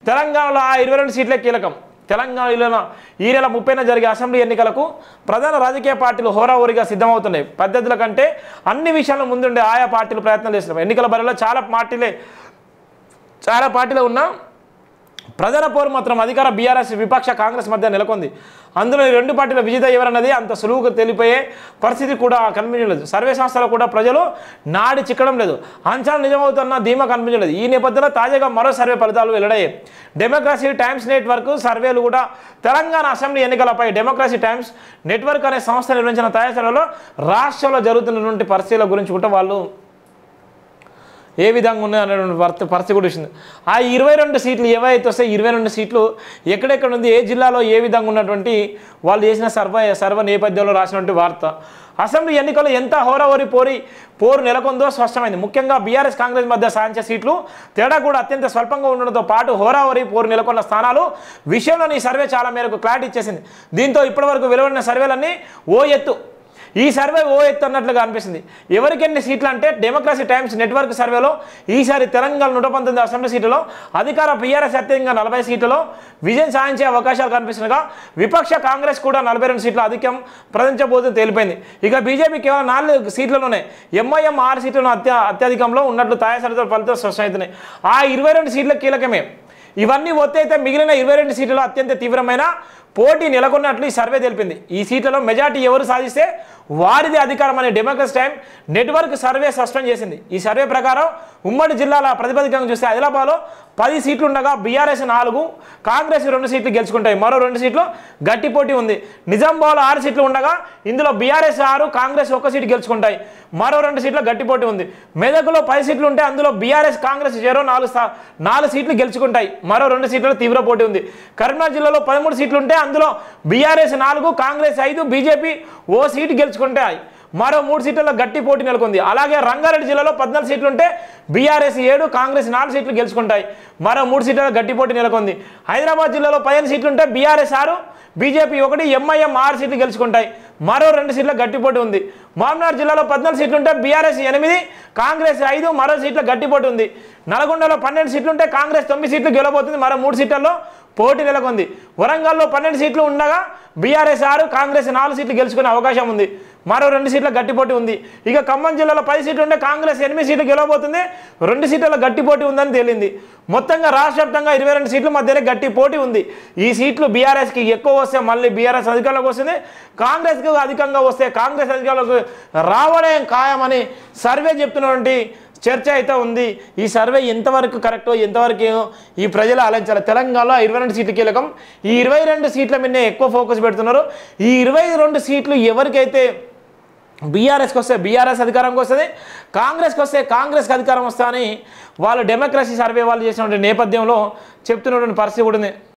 తెలంగాణలో ఆ ఇరవై రెండు సీట్లే కీలకం తెలంగాణలో ఈ నెల ముప్పైన జరిగే అసెంబ్లీ ఎన్నికలకు ప్రధాన రాజకీయ పార్టీలు హోరాహోరీగా సిద్ధమవుతున్నాయి పద్ధతుల కంటే అన్ని విషయాల్లో ముందుండే ఆయా పార్టీలు ప్రయత్నాలు చేస్తున్నాయి ఎన్నికల బరిలో చాలా పార్టీలే చాలా పార్టీలు ఉన్నా ప్రధాన పోరు మాత్రం అధికార బీఆర్ఎస్ విపక్ష కాంగ్రెస్ మధ్య నెలకొంది అందులో ఈ రెండు పార్టీల విజేత ఎవరన్నది అంత సులువుగా తెలిపోయే పరిస్థితి కూడా కనిపించలేదు సర్వే సంస్థలు కూడా ప్రజలు నాడి చిక్కడం లేదు అంచనా నిజమవుతున్న ధీమా కనిపించలేదు ఈ నేపథ్యంలో తాజాగా మరో సర్వే ఫలితాలు వెల్లడయ్యాయి డెమోక్రసీ టైమ్స్ నెట్వర్క్ సర్వేలు కూడా తెలంగాణ అసెంబ్లీ ఎన్నికలపై డెమోక్రసీ టైమ్స్ నెట్వర్క్ అనే సంస్థ నిర్వహించిన తాజా సర్వేలో రాష్ట్రంలో జరుగుతున్నటువంటి పరిస్థితుల గురించి కూడా వాళ్ళు ఏ విధంగా ఉన్నాయి అనేటువంటి పరిస్థితి పరిస్థితి కూడా వచ్చింది ఆ ఇరవై రెండు సీట్లు ఏవైతే వస్తాయి ఇరవై రెండు సీట్లు ఎక్కడెక్కడ ఉంది ఏ జిల్లాలో ఏ విధంగా ఉన్నటువంటి వాళ్ళు చేసిన సర్వ సర్వ నేపథ్యంలో రాసినటువంటి వార్త అసెంబ్లీ ఎన్నికల్లో ఎంత హోరాహోరి పోరి పోరు నెలకొందో స్పష్టమైంది ముఖ్యంగా బీఆర్ఎస్ కాంగ్రెస్ మధ్య సాధించే సీట్లు తేడా కూడా అత్యంత స్వల్పంగా ఉండడంతో పాటు హోరాహోరి పోరు నెలకొన్న స్థానాలు విషయంలోని ఈ సర్వే చాలా మేరకు క్లారిటీ ఇచ్చేసింది దీంతో ఇప్పటివరకు వెలువడిన సర్వేలన్నీ ఓ ఎత్తు ఈ సర్వే ఓ ఎత్తు అన్నట్లుగా అనిపిస్తుంది ఎవరికి ఎన్ని సీట్లు అంటే డెమోక్రసీ టైమ్స్ నెట్వర్క్ సర్వేలో ఈసారి తెలంగాణ నూట పంతొమ్మిది అసెంబ్లీ సీట్లలో అధికార బీఆర్ఎస్ అత్యధికంగా నలభై సీట్లలో విజయం సాధించే అవకాశాలు కనిపిస్తుండగా విపక్ష కాంగ్రెస్ కూడా నలభై రెండు సీట్లు అధికం ప్రదర్శించబోతుంది తేలిపోయింది ఇక బీజేపీ కేవలం నాలుగు సీట్లలోనే ఎంఐఎం ఆరు సీట్లను అత్య అత్యధికంలో ఉన్నట్లు తాయా సరితో ఫలితాలు స్పష్టమవుతున్నాయి ఆ ఇరవై రెండు సీట్లు కీలకమే ఇవన్నీ ఒత్తి అయితే మిగిలిన ఇరవై రెండు సీట్లలో అత్యంత తీవ్రమైన పోటీ నెలకొన్నట్లు ఈ సర్వే తెలిపింది ఈ సీట్లలో మెజార్టీ ఎవరు సాధిస్తే వారిది అధికారం అనే డెమోక్రసీ టైం నెట్వర్క్ సర్వే స్పష్టం చేసింది ఈ సర్వే ప్రకారం ఉమ్మడి జిల్లాల ప్రతిపాదికంగా చూస్తే ఆదిలాబాద్లో పది సీట్లు ఉండగా బీఆర్ఎస్ నాలుగు కాంగ్రెస్ రెండు సీట్లు గెలుచుకుంటాయి మరో రెండు సీట్లు గట్టి పోటీ ఉంది నిజామాబాద్లో ఆరు సీట్లు ఉండగా ఇందులో బీఆర్ఎస్ ఆరు కాంగ్రెస్ ఒక సీటు గెలుచుకుంటాయి మరో రెండు సీట్ల గట్టి పోటీ ఉంది మెదకులో పది సీట్లు ఉంటే అందులో బీఆర్ఎస్ కాంగ్రెస్ జీరో నాలుగు స్థా- నాలుగు సీట్లు గెలుచుకుంటాయి మరో రెండు సీట్లలో తీవ్ర పోటీ ఉంది కరీంనగర్ జిల్లాలో పదమూడు సీట్లు ఉంటే అందులో బీఆర్ఎస్ నాలుగు కాంగ్రెస్ ఐదు బీజేపీ ఓ సీటు గెలుచుకుంటాయి మరో మూడు సీట్లలో గట్టి పోటీ నెలకొంది అలాగే రంగారెడ్డి జిల్లాలో పద్నాలుగు సీట్లు ఉంటే బీఆర్ఎస్ ఏడు కాంగ్రెస్ నాలుగు సీట్లు గెలుచుకుంటాయి మరో మూడు సీట్లలో గట్టి పోటీ నెలకొంది హైదరాబాద్ జిల్లాలో పదిహేను సీట్లు ఉంటే బీఆర్ఎస్ ఆరు బీజేపీ ఒకటి ఎంఐఎం ఆరు సీట్లు గెలుచుకుంటాయి మరో రెండు సీట్ల గట్టి పోటీ ఉంది మామనార్ జిల్లాలో పద్నాలుగు సీట్లు ఉంటే బీఆర్ఎస్ ఎనిమిది కాంగ్రెస్ ఐదు మరో సీట్ల గట్టి పోటీ ఉంది నల్గొండలో పన్నెండు సీట్లు ఉంటే కాంగ్రెస్ తొమ్మిది సీట్లు గెలవబోతుంది మరో మూడు సీట్లలో పోటీ నెలకొంది వరంగల్లో పన్నెండు సీట్లు ఉండగా బీఆర్ఎస్ ఆరు కాంగ్రెస్ నాలుగు సీట్లు గెలుచుకునే అవకాశం ఉంది మరో రెండు సీట్ల గట్టి పోటీ ఉంది ఇక ఖమ్మం జిల్లాలో పది సీట్లు ఉంటే కాంగ్రెస్ ఎనిమిది సీట్లు గెలవబోతుంది రెండు సీట్ల గట్టి పోటీ ఉందని తేలింది మొత్తంగా రాష్ట్ర వ్యాప్తంగా ఇరవై రెండు సీట్ల మధ్యనే గట్టి పోటీ ఉంది ఈ సీట్లు బీఆర్ఎస్కి ఎక్కువ వస్తే మళ్ళీ బీఆర్ఎస్ అధికారంలోకి వస్తుంది కాంగ్రెస్కి అధికంగా వస్తే కాంగ్రెస్ అధికారంలోకి రావడం ఖాయమని సర్వే చెప్తున్నటువంటి చర్చ అయితే ఉంది ఈ సర్వే ఎంతవరకు కరెక్టో ఎంతవరకు ఏమో ఈ ప్రజలు ఆలోచించాలి తెలంగాణలో ఇరవై రెండు సీట్లు కీలకం ఈ ఇరవై రెండు సీట్ల మీదనే ఎక్కువ ఫోకస్ పెడుతున్నారు ఈ ఇరవై రెండు సీట్లు ఎవరికైతే బీఆర్ఎస్కి వస్తే బీఆర్ఎస్ అధికారంకి వస్తుంది కాంగ్రెస్కి వస్తే కాంగ్రెస్కి అధికారం వస్తా అని వాళ్ళు డెమోక్రసీ సర్వే వాళ్ళు చేసినటువంటి నేపథ్యంలో చెప్తున్నటువంటి పరిస్థితి కూడా ఉంది